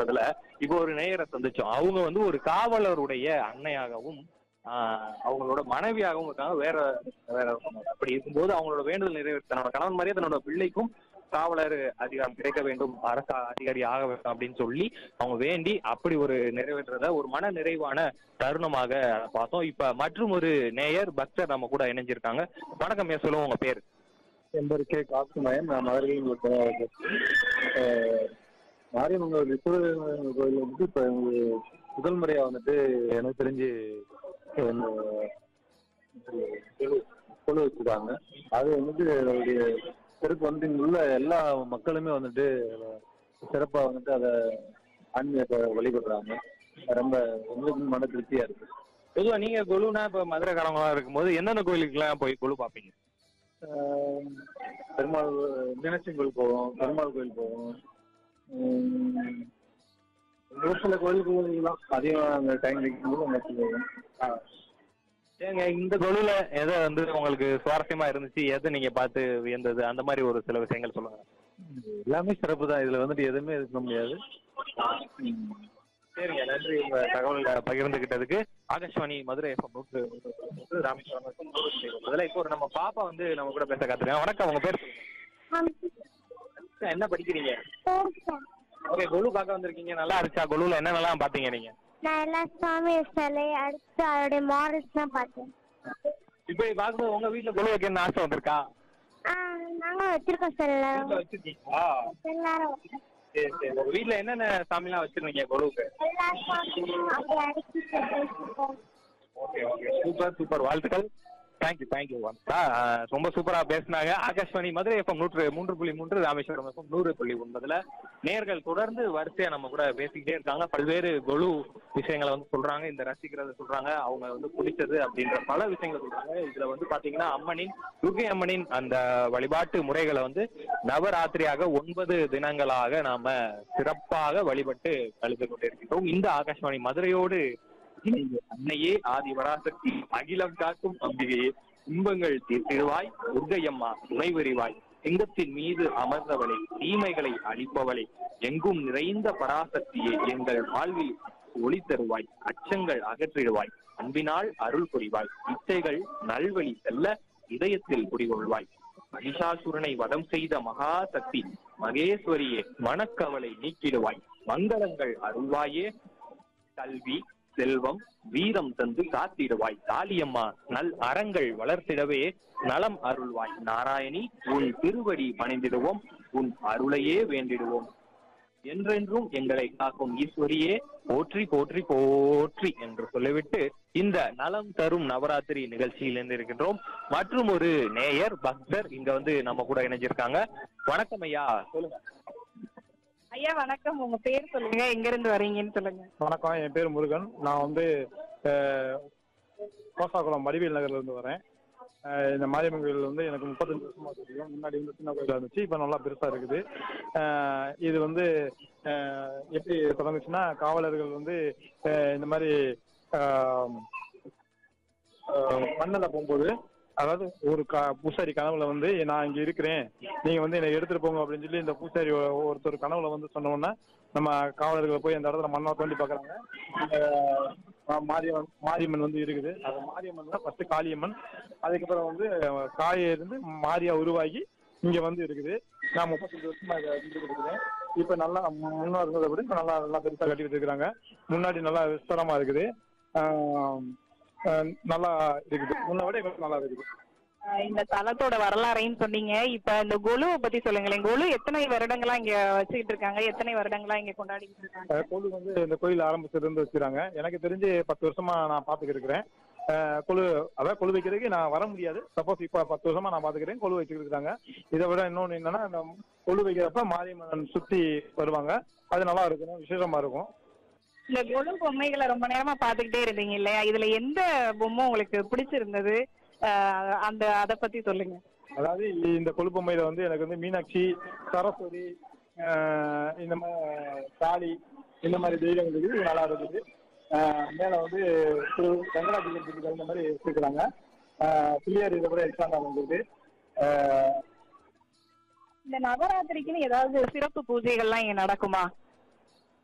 என்பதுல இப்போ ஒரு நேயரை சந்திச்சோம் அவங்க வந்து ஒரு காவலருடைய அன்னையாகவும் ஆஹ் அவங்களோட மனைவியாகவும் இருக்காங்க வேற வேற அப்படி இருக்கும்போது அவங்களோட வேண்டுதல் நிறைவேற்ற தன்னோட கணவன் மாதிரியே தன்னோட பிள்ளைக்கும் காவலர் அதிகாரம் கிடைக்க வேண்டும் அரசு அதிகாரி ஆக வேண்டும் அப்படின்னு சொல்லி அவங்க வேண்டி அப்படி ஒரு நிறைவேற்றத ஒரு மன நிறைவான தருணமாக அதை பார்த்தோம் இப்ப மற்றும் ஒரு நேயர் பக்தர் நம்ம கூட இணைஞ்சிருக்காங்க வணக்கம் ஏன் சொல்லுவோம் உங்க பேர் என் பேர் கே காசுமயன் நான் மதுரையில் மாரியம்மன் விஸ்வநாதர் கோயில் வந்து இப்போ முதல் முறையாக வந்துட்டு எனக்கு தெரிஞ்சு இந்த குழு குழு வச்சுருக்காங்க அது வந்துட்டு அதோடைய சிறப்பு வந்து இங்க உள்ள எல்லா மக்களுமே வந்துட்டு சிறப்பாக வந்துட்டு அதை ஆன்மீகத்தை வழிபடுறாங்க ரொம்ப எங்களுக்கு மன திருப்தியாக இருக்கு பொதுவா நீங்க குழுனா இப்ப மதுரை காலங்களா இருக்கும்போது எந்தெந்த கோயிலுக்கு எல்லாம் போய் குழு பாப்பீங்க ஆஹ் பெருமாள் மீனாட்சி கோயில் போவோம் பெருமாள் கோயில் போவோம் உம் ஒரு சில கோயிலுக்கு போகலாம் அதிகம் அந்த டைம் வைக்கும்போது அந்த இடத்துல போவோம் ஏங்க இந்த குழுல எதை வந்து உங்களுக்கு சுவாரஸ்யமா இருந்துச்சு எதை நீங்க பார்த்து வியந்தது அந்த மாதிரி ஒரு சில விஷயங்கள் சொல்லுங்க எல்லாமே சிறப்பு தான் இதுல வந்துட்டு எதுவுமே இருக்க முடியாது சரிங்க நன்றி உங்க தகவல்களை பகிர்ந்துகிட்டதுக்கு ஆகாஷ்வாணி மதுரை எஃப்எம் நூற்று நூற்று ராமேஸ்வரம் FM நூறு புள்ளி ஒன்பதுல இப்போ ஒரு நம்ம பாப்பா வந்து நம்ம கூட பேச காத்துருக்காங்க வணக்கம் உங்க பேர் சொல்லுங்க. என்ன படிக்கிறீங்க ஓகே குழு பார்க்க வந்திருக்கீங்க நல்லா இருந்துச்சா குழுல என்னென்னலாம் பாத்தீங்க நீங்க நான் எல்லா சுவாமி சிலை அடுத்து அவருடைய மாடல்ஸ் தான் பார்த்தேன் இப்போ பார்க்கும்போது உங்க வீட்டுல குழு வைக்கணும்னு ஆசை வந்திருக்கா ஆ நாங்களும் வச்சிருக்கோம் சார் வீட்டுல எல்லாரும் வச்சிருக்கீங்களா எல்லாரும் சரி சரி உங்க வீட்டுல என்னென்ன சாமிலாம் வச்சிருந்தீங்க குழுவுக்கு எல்லா சுவாமியும் அப்படி அடுக்கி வச்சிருக்கோம் ஓகே ஓகே சூப்பர் சூப்பர் வாழ்த்துக்கள் தேங்க்யூ தேங்க்யூ வந்தா ரொம்ப சூப்பரா பேசினாங்க ஆகாஷ்வாணி மதுரை எஃப்எம் நூற்று மூன்று புள்ளி மூன்று ராமேஸ்வரம் எஃப்எம் நூறு புள்ளி ஒன்பதுல நேர்கள் தொடர்ந்து வரிசையா நம்ம கூட பேசிக்கிட்டே இருக்காங்க பல்வேறு கொலு விஷயங்களை வந்து சொல்றாங்க இந்த ரசிக்கிறத சொல்றாங்க அவங்க வந்து பிடிச்சது அப்படின்ற பல விஷயங்களை சொல்றாங்க இதுல வந்து பாத்தீங்கன்னா அம்மனின் துர்கை அம்மனின் அந்த வழிபாட்டு முறைகளை வந்து நவராத்திரியாக ஒன்பது தினங்களாக நாம சிறப்பாக வழிபட்டு கழித்து கொண்டிருக்கிறோம் இந்த ஆகாஷ்வாணி மதுரையோடு இணைந்து அன்னையே ஆதி வராசக்தி அகிலம் காக்கும் அம்பிகையே இன்பங்கள் தீர்த்திடுவாய் துர்க்கையம்மா துணைவரிவாய் சிங்கத்தின் மீது அமர்ந்தவளே தீமைகளை அழிப்பவளே எங்கும் நிறைந்த பராசக்தியே எங்கள் வாழ்வில் ஒளி தருவாய் அச்சங்கள் அகற்றிடுவாய் அன்பினால் அருள் புரிவாய் இச்சைகள் நல்வழி செல்ல இதயத்தில் குடிகொள்வாய் மகிஷாசுரனை வதம் செய்த மகாசக்தி மகேஸ்வரியே மனக்கவலை நீக்கிடுவாய் மங்களங்கள் அருள்வாயே கல்வி செல்வம் வீரம் தந்து காத்திடுவாய் தாலியம்மா நல் அறங்கள் வளர்த்திடவே நலம் அருள்வாய் நாராயணி உன் திருவடி பணிந்திடுவோம் உன் அருளையே வேண்டிடுவோம் என்றென்றும் எங்களை காக்கும் ஈஸ்வரியே போற்றி போற்றி போற்றி என்று சொல்லிவிட்டு இந்த நலம் தரும் நவராத்திரி நிகழ்ச்சியில் இருந்திருக்கின்றோம் மற்றும் ஒரு நேயர் பக்தர் இங்க வந்து நம்ம கூட இணைஞ்சிருக்காங்க வணக்கம் ஐயா சொல்லுங்க ஐயா வணக்கம் உங்க பேர் சொல்லுங்க எங்க இருந்து வரீங்கன்னு சொல்லுங்க வணக்கம் என் பேர் முருகன் நான் வந்து அஹ், கோசாகுளம் வடிவேல் நகர்ல இருந்து வரேன் அஹ், இந்த மாரியம்மன் கோயில் வந்து எனக்கு முப்பத்தஞ்சு வருஷமா தெரியும் முன்னாடி வந்து சின்ன கோயிலா இருந்துச்சு இப்போ நல்லா பெருசா இருக்குது அஹ், இது வந்து அஹ், எப்படி தொடங்குச்சுன்னா காவலர்கள் வந்து அஹ், இந்த மாதிரி அஹ், அஹ், மண்ணில் போகும்போது அதாவது ஒரு க பூசாரி கனவுல வந்து நான் இங்க இருக்கிறேன் நீங்க வந்து என்னை எடுத்துட்டு போங்க அப்படின்னு சொல்லி இந்த பூசாரி ஒ- ஒருத்தர் கனவுல வந்து சொன்ன உடனே நம்ம காவலர்கள் போய் அந்த இடத்துல மண்ணா தோண்டி பாக்குறாங்க மாரியம்மன் மாரியம்மன் வந்து இருக்குது அது மாரியம்மன் தான் ஃபர்ஸ்ட் காளியம்மன் அதுக்கப்புறம் வந்து அஹ், காயை இருந்து மாரியா உருவாகி இங்க வந்து இருக்குது நான் முப்பத்தஞ்சு வருஷமா இதை இருந்துட்டு இருக்கிறேன் இப்ப நல்லா முன்னாடி இருந்ததை விட இப்ப நல்லா நல்லா பெருசா கட்டிட்டு இருக்கிறாங்க முன்னாடி நல்லா விஸ்தாரமா இருக்குது ஆஹ், ஆஹ், நல்லா இருக்குது முன்ன விட இப்ப நல்லா இருக்குது அஹ் இந்த தலத்தோட வரலாறையும் சொன்னீங்க இப்ப இந்த கொலுவை பத்தி சொல்லுங்களேன் கொலு எத்தனை வருடங்களா இங்க வச்சுக்கிட்டு இருக்காங்க எத்தனை வருடங்களா இங்க கொண்டாடிட்டு இருக்காங்க அஹ் கோவில் வந்து இந்த கோயில் ஆரம்பிச்சதுல இருந்து வச்சுக்கிறாங்க எனக்கு தெரிஞ்சு பத்து வருஷமா நான் பாத்துக்கிட்டு இருக்கிறேன் அஹ் கொலு அதாவது கொலு வைக்கிறதுக்கு நான் வர முடியாது சப்போஸ் இப்ப பத்து வருஷமா நான் பாத்துக்கிறேன் கொலு வச்சுக்கிட்டு இருக்காங்க இதை விட இன்னொன்னு என்னன்னா இந்த கொலு வைக்கிறப்ப மாரியம்மன் சுத்தி வருவாங்க அது நல்லா இருக்கும் விசேஷமா இருக்கும் இந்த கொலு பொம்மைகளை ரொம்ப நேரமா பாத்துக்கிட்டே இருந்தீங்க இல்லையா இதுல எந்த பொம்மை உங்களுக்கு பிடிச்சிருந்தது அஹ் அந்த அத பத்தி சொல்லுங்க அதாவது இந்த கொழுப்பம்மையில வந்து எனக்கு வந்து மீனாட்சி சரஸ்வதி ஆஹ் இந்த மாதிரி காளி இந்த மாதிரி தெய்வங்கள் இருக்குது இது நல்லா இருக்குது ஆஹ் மேல வந்து திரு வெங்கடாஜலத்துக்கு தகுந்த மாதிரி வச்சிருக்கிறாங்க ஆஹ் பிள்ளையார் இதை விட எக்ஸ்ட்ரா வந்துருக்கு ஆஹ் இந்த நவராத்திரிக்குன்னு ஏதாவது சிறப்பு பூஜைகள்லாம் இங்க நடக்குமா